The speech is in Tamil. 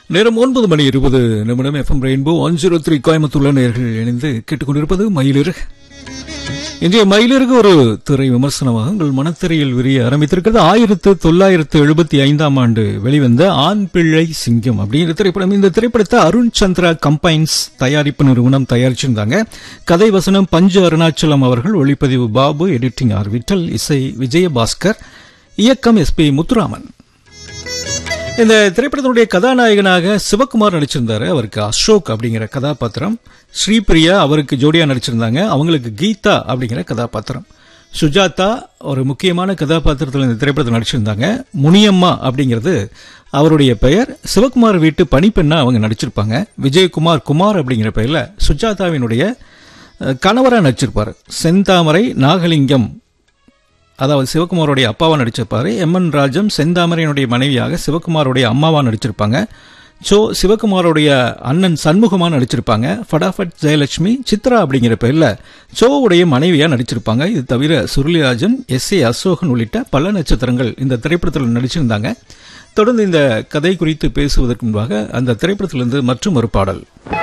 நேரம் ஒன்பது மணி இருபது நிமிடம் FM rainbow one zero three கோயம்புத்தூர்ல நேர்கள் இணைந்து கேட்டுக்கொண்டிருப்பது மயிலிரு இன்றைய மயிலிற்கு ஒரு திரை விமர்சனமாக உங்கள் மனத்திரையில் விரிய ஆரம்பித்திருக்கிறது ஆயிரத்து தொள்ளாயிரத்து எழுபத்தி ஐந்தாம் ஆண்டு வெளிவந்த ஆண் பிள்ளை சிங்கம் அப்படிங்கிற திரைப்படம் இந்த திரைப்படத்தை அருண் சந்திரா கம்பைன்ஸ் தயாரிப்பு நிறுவனம் தயாரிச்சிருந்தாங்க கதை வசனம் பஞ்சு அருணாச்சலம் அவர்கள் ஒளிப்பதிவு பாபு எடிட்டிங் ஆர் விட்டல் இசை விஜயபாஸ்கர் இயக்கம் எஸ்பி முத்துராமன் இந்த திரைப்படத்தினுடைய கதாநாயகனாக சிவகுமார் நடிச்சிருந்தாரு அவருக்கு அசோக் அப்படிங்கிற கதாபாத்திரம் ஸ்ரீபிரியா அவருக்கு ஜோடியா நடிச்சிருந்தாங்க அவங்களுக்கு கீதா அப்படிங்கிற கதாபாத்திரம் சுஜாதா ஒரு முக்கியமான கதாபாத்திரத்தில் இந்த திரைப்படத்தில் நடிச்சிருந்தாங்க முனியம்மா அப்படிங்கிறது அவருடைய பெயர் சிவகுமார் வீட்டு பணிப்பெண்ணா அவங்க நடிச்சிருப்பாங்க விஜயகுமார் குமார் அப்படிங்கிற பெயர்ல சுஜாதாவினுடைய அஹ், கணவரா நடிச்சிருப்பாரு செந்தாமரை நாகலிங்கம் அதாவது சிவகுமாரோடைய அப்பாவா நடிச்சிருப்பாரு எம் என் ராஜம் செந்தாமரையினுடைய மனைவியாக சிவகுமாரோடைய அம்மாவா நடிச்சிருப்பாங்க சோ சிவகுமாரோடைய அண்ணன் சண்முகமா நடிச்சிருப்பாங்க ஃபடாஃபட் ஜெயலட்சுமி சித்ரா அப்படிங்கிற பேர்ல சோவுடைய மனைவியா நடிச்சிருப்பாங்க இது தவிர சுருளிராஜன் எஸ் ஏ அசோகன் உள்ளிட்ட பல நட்சத்திரங்கள் இந்த திரைப்படத்தில் நடிச்சிருந்தாங்க தொடர்ந்து இந்த கதை குறித்து பேசுவதற்கு முன்பாக அந்த திரைப்படத்திலிருந்து மற்றும் ஒரு பாடல்